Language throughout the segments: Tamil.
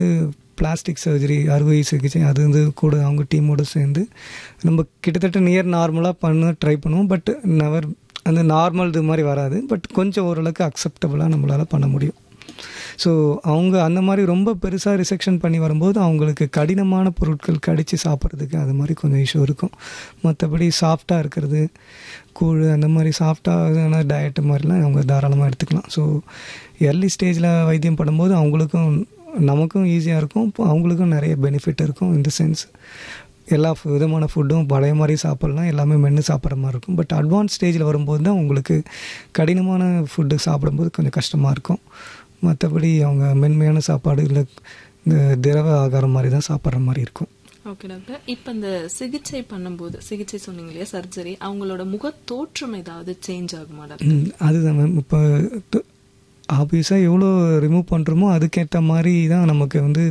பிளாஸ்டிக் சர்ஜரி அறுவை சிகிச்சை அது வந்து கூட அவங்க டீமோடு சேர்ந்து நம்ம கிட்டத்தட்ட நியர் நார்மலாக பண்ண ட்ரை பண்ணுவோம் பட் நெவர் அந்த நார்மல் இது மாதிரி வராது பட் கொஞ்சம் ஓரளவுக்கு அக்செப்டபுளாக நம்மளால் பண்ண முடியும் ஸோ அவங்க அந்த மாதிரி ரொம்ப பெருசாக ரிசெக்ஷன் பண்ணி வரும்போது அவங்களுக்கு கடினமான பொருட்கள் கடித்து சாப்பிட்றதுக்கு அது மாதிரி கொஞ்சம் இஷ்யூ இருக்கும் மற்றபடி சாஃப்டாக இருக்கிறது கூழ் அந்த மாதிரி சாஃப்டான டயட்டு மாதிரிலாம் அவங்க தாராளமாக எடுத்துக்கலாம் ஸோ எர்லி ஸ்டேஜில் வைத்தியம் பண்ணும்போது அவங்களுக்கும் நமக்கும் ஈஸியாக இருக்கும் இப்போ அவங்களுக்கும் நிறைய பெனிஃபிட் இருக்கும் இந்த சென்ஸ் எல்லா ஃபு- விதமான ஃபுட்டும் பழைய மாதிரி சாப்பிட்லாம் எல்லாமே மென்று சாப்பிட்ற மாதிரி இருக்கும் பட் அட்வான்ஸ் ஸ்டேஜில் வரும்போது தான் உங்களுக்கு கடினமான ஃபுட்டு சாப்பிடும்போது கொஞ்சம் கஷ்டமாக இருக்கும் மற்றபடி அவங்க மென்மையான சாப்பாடு இல்லை இந்த திரவ ஆகாரம் மாதிரி தான் சாப்பிட்ற மாதிரி இருக்கும் ஓகே டாக்டர் இப்ப இந்த சிகிச்சை பண்ணும்போது சிகிச்சை சொன்னீங்க இல்லையா சர்ஜரி அவங்களோட முக தோற்றம் ஏதாவது சேஞ்ச் ஆகுமா டாக்டர் ம், அதுதான் மேம் இப்போ ஆப்வியஸாக எவ்வளோ ரிமூவ் பண்ணுறோமோ அதுக்கேற்ற மாதிரி தான் நமக்கு வந்து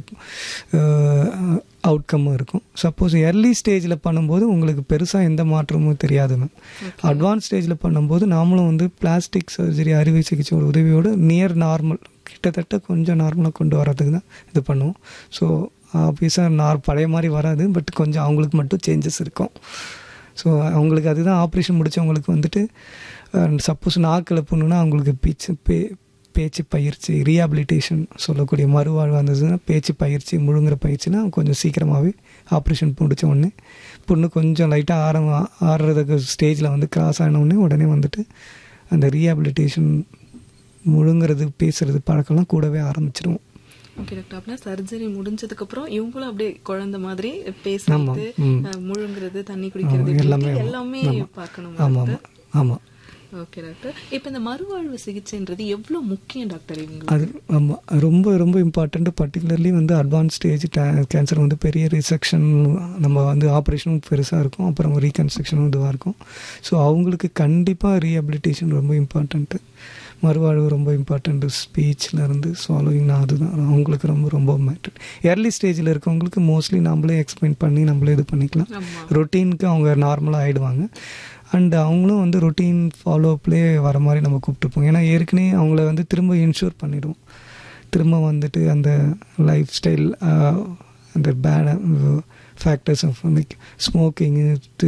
அவுட்கம்மும் இருக்கும் சப்போஸ் எர்லி ஸ்டேஜில் பண்ணும்போது உங்களுக்கு பெருசாக எந்த மாற்றமும் தெரியாது மேம் அட்வான்ஸ் ஸ்டேஜில் பண்ணும்போது நாமளும் வந்து பிளாஸ்டிக் சர்ஜரி அறுவை சிகிச்சையோட உதவியோடு நியர் நார்மல் கிட்டத்தட்ட கொஞ்சம் நார்மலாக கொண்டு வரதுக்கு தான் இது பண்ணுவோம் ஸோ ஆப்வியஸாக நார் பழைய மாதிரி வராது பட் கொஞ்சம் அவங்களுக்கு மட்டும் சேஞ்சஸ் இருக்கும் ஸோ அவங்களுக்கு அதுதான் ஆப்ரேஷன் முடிச்சவங்களுக்கு வந்துட்டு சப்போஸ் நாக்கில் புண்ணுனா அவங்களுக்கு பீச்சு பே பேச்சு பயிற்சி ரீஹாபிலிட்டேஷன் சொல்லக்கூடிய மறுவாழ்வு இருந்ததுன்னா பேச்சு பயிற்சி முழுங்குற பயிற்சினா கொஞ்சம் சீக்கிரமாகவே ஆப்ரேஷன் முடிச்ச உடனே புண்ணு கொஞ்சம் லைட்டாக ஆரம் ஆடுறதுக்கு ஸ்டேஜில் வந்து கிராஸ் ஆன உடனே உடனே வந்துட்டு அந்த ரீஹாபிலிட்டேஷன் முழுங்குறது பேசுறது பழக்கம்லாம் கூடவே ஆரம்பிச்சிடுவோம் ஓகே டாக்டர் அப்படின்னா சர்ஜரி முடிஞ்சதுக்கு அப்புறம் இவங்களும் அப்படியே குழந்தை மாதிரி பேசுறது ம். அஹ், முழுங்குறது தண்ணி குடிக்கிறது ஆமா, எல்லாமே இப்படி ஆமா. எல்லாமே ஆமா. பார்க்கணும் ஆமாம் ஆமாம் ஆமாம் ஓகே டாக்டர் இப்ப இந்த மறுவாழ்வு சிகிச்சைன்றது எவ்வளவு முக்கியம் டாக்டர் இவங்களுக்கு அது ஆமாம் ரொம்ப ரொம்ப இம்பார்ட்டண்ட் பர்டிகுலர்லி வந்து அட்வான்ஸ் ஸ்டேஜ் கேன்சர் வந்து பெரிய ரிசெக்ஷன் நம்ம வந்து ஆப்ரேஷனும் பெருசாக இருக்கும் அப்புறம் ரீகன்ஸ்ட்ரக்ஷனும் இதுவாக இருக்கும் ஸோ அவங்களுக்கு கண்டிப்பாக ரீஹபிலிட்டேஷன் ரொம்ப இம்பார்ட்டண்ட்டு மறுவாழ்வு ரொம்ப இம்பார்ட்டண்ட்டு ஸ்பீச்சில் இருந்து சாலோவிங் அதுதான் அவங்களுக்கு ரொம்ப ரொம்ப மேட்டர் ஏர்லி ஸ்டேஜில் இருக்கவங்களுக்கு மோஸ்ட்லி நம்மளே எக்ஸ்பிளைன் பண்ணி நம்மளே இது பண்ணிக்கலாம் ஆமா ரொட்டீனுக்கு அவங்க நார்மலாக ஆகிடுவாங்க அண்ட் அவங்களும் வந்து ரொட்டீன் ஃபாலோஅப்லேயே வர மாதிரி நம்ம கூப்பிட்டுருப்போம் ஏன்னா ஏற்கனவே அவங்கள வந்து திரும்ப இன்ஷூர் பண்ணிடுவோம் திரும்ப வந்துட்டு அந்த லைஃப் ஸ்டைல் அந்த bad factors of like smoking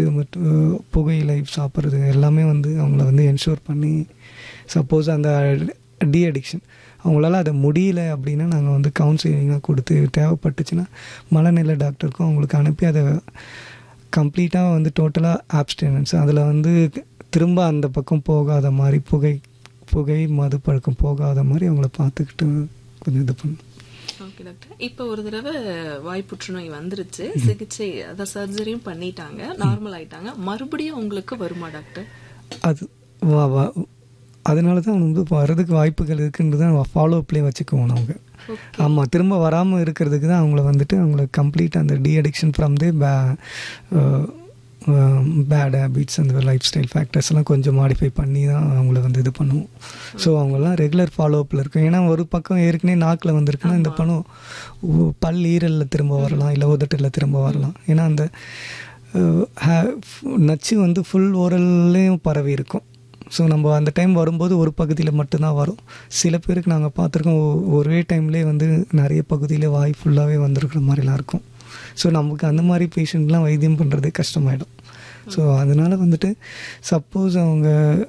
புகையிலை சாப்பிட்றது எல்லாமே வந்து அவங்கள வந்து என்ஷூர் பண்ணி சப்போஸ் அந்த டி அடிக்ஷன் அவங்களால அதை முடியல அப்படின்னா நாங்கள் வந்து கவுன்சிலிங்காக கொடுத்து தேவைப்பட்டுச்சுன்னா மனநிலை டாக்டருக்கும் அவங்களுக்கு அனுப்பி அதை கம்ப்ளீட்டாக வந்து டோட்டலாக ஆப்ஸ்டெனன்ஸ் அதில் வந்து திரும்ப அந்த பக்கம் போகாத மாதிரி புகை புகை மது பழக்கம் போகாத மாதிரி அவங்கள பார்த்துக்கிட்டு கொஞ்சம் இது பண்ணும் ஓகே டாக்டர் இப்ப ஒரு தடவை வாய் புற்றுநோய் வந்துருச்சு சிகிச்சை அத சர்ஜரியும் பண்ணிட்டாங்க நார்மல் ஆயிட்டாங்க மறுபடியும் உங்களுக்கு வருமா டாக்டர் அது வா வா அதனால தான் வந்து வர்றதுக்கு வாய்ப்புகள் இருக்குன்றது தான் ஃபாலோ அப்லேயே வச்சுக்குவோம் அவங்க ஆமாம் திரும்ப வராமல் இருக்கிறதுக்கு தான் அவங்கள வந்துட்டு அவங்கள கம்ப்ளீட் அந்த டி அடிக்ஷன் ஃப்ரம் தி பே பேட் ஹேபிட்ஸ் அந்த லைஃப் ஸ்டைல் ஃபேக்டர்ஸ் எல்லாம் கொஞ்சம் மாடிஃபை பண்ணி தான் அவங்கள வந்து இது பண்ணுவோம் ஸோ அவங்கெல்லாம் ரெகுலர் ஃபாலோ அப்பில் இருக்கும் ஏன்னா ஒரு பக்கம் ஏற்கனவே நாக்கில் வந்திருக்குன்னா இந்த பணம் உ- பல் ஈரலில் திரும்ப வரலாம் இல்லை உதட்டில் திரும்ப வரலாம் ஏன்னா அந்த அஹ், ha- நச்சு வந்து ஃபுல் ஓரல்லையும் பரவி இருக்கும் ஸோ நம்ம அந்த டைம் வரும்போது ஒரு பகுதியில் மட்டும்தான் வரும் சில பேருக்கு நாங்கள் பார்த்துருக்கோம் ஒ- ஒரே டைம்லேயே வந்து நிறைய பகுதியில் வாய் ஃபுல்லாகவே வந்திருக்கிற மாதிரிலாம் இருக்கும் ஸோ நமக்கு அந்த மாதிரி பேஷண்ட்லாம் வைத்தியம் பண்ணுறதே கஷ்டமாயிடும் ஸோ அதனால் வந்துட்டு சப்போஸ் அவங்க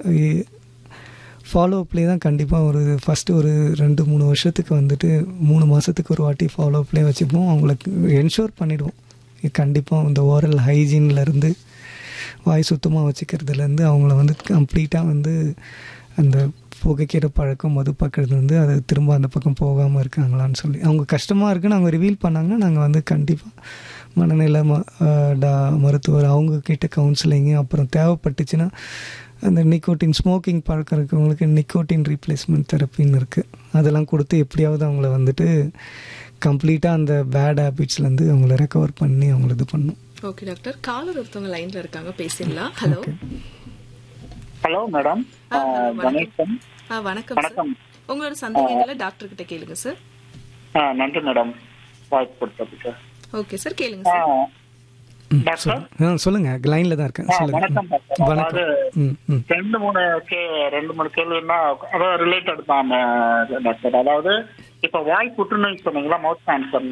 ஃபாலோ அப்லேயே தான் கண்டிப்பாக ஒரு ஃபஸ்ட்டு ஒரு ரெண்டு மூணு வருஷத்துக்கு வந்துட்டு மூணு மாதத்துக்கு ஒரு வாட்டி ஃபாலோ அப்லேயே வச்சுப்போம் அவங்களுக்கு என்ஷூர் பண்ணிடுவோம் கண்டிப்பாக இந்த ஓரல் ஹைஜீன்லேருந்து வாய் சுத்தமாக வச்சுக்கிறதுலேருந்து அவங்கள வந்து கம்ப்ளீட்டாக வந்து அந்த புகைக்கிற பழக்கம் மது பக்கிறது வந்து அது திரும்ப அந்த பக்கம் போகாமல் இருக்காங்களான்னு சொல்லி அவங்க கஷ்டமாக இருக்குன்னு அவங்க ரிவீல் பண்ணாங்கன்னா நாங்கள் வந்து கண்டிப்பாக மனநிலை ம ஆஹ் டா- மருத்துவர் அவங்க கிட்ட கவுன்சிலிங்கு அப்புறம் தேவைப்பட்டுச்சுன்னா அந்த நிக்கோட்டின் ஸ்மோக்கிங் பழக்கம் இருக்கவங்களுக்கு நிக்கோட்டின் ரீப்ளேஸ்மெண்ட் தெரப்பின்னு இருக்குது அதெல்லாம் கொடுத்து எப்படியாவது அவங்கள வந்துட்டு கம்ப்ளீட்டாக அந்த பேட் ஹேபிட்ஸ்லேருந்து அவங்கள ரெக்கவர் பண்ணி அவங்கள இது பண்ணும் ஓகே டாக்டர் காலர் ஒருத்தவங்க லைன்ல இருக்காங்க பேசிடலாம் ஹலோ ஹலோ மேடம் ஆ, hello, வணக்கம். கணேசன் ஆ வணக்கம் சார் வணக்கம். உங்களோட சந்தேகங்களை டாக்டர் கிட்ட கேளுங்க சார் ஆ நன்றி மேடம் வாய்ப்பு கொடுத்ததுக்கு ஓகே சார் கேளுங்க ஆ, சார் டாக்டர் ஆ சொல்லுங்கள் லைனில் தான் இருக்கேன் ஆ, சொல்லுங்கள் வணக்கம் டாக்டர் வணக்கம் அதாவது ம் ம் ரெண்டு மூணு கே ரெண்டு மூணு கேள்வின்னா அதாவது ரிலேட்டட் தான் டாக்டர் அதாவது இப்ப வாய் புற்றுநோய் சொன்னீங்களா மவுத் கேன்சர்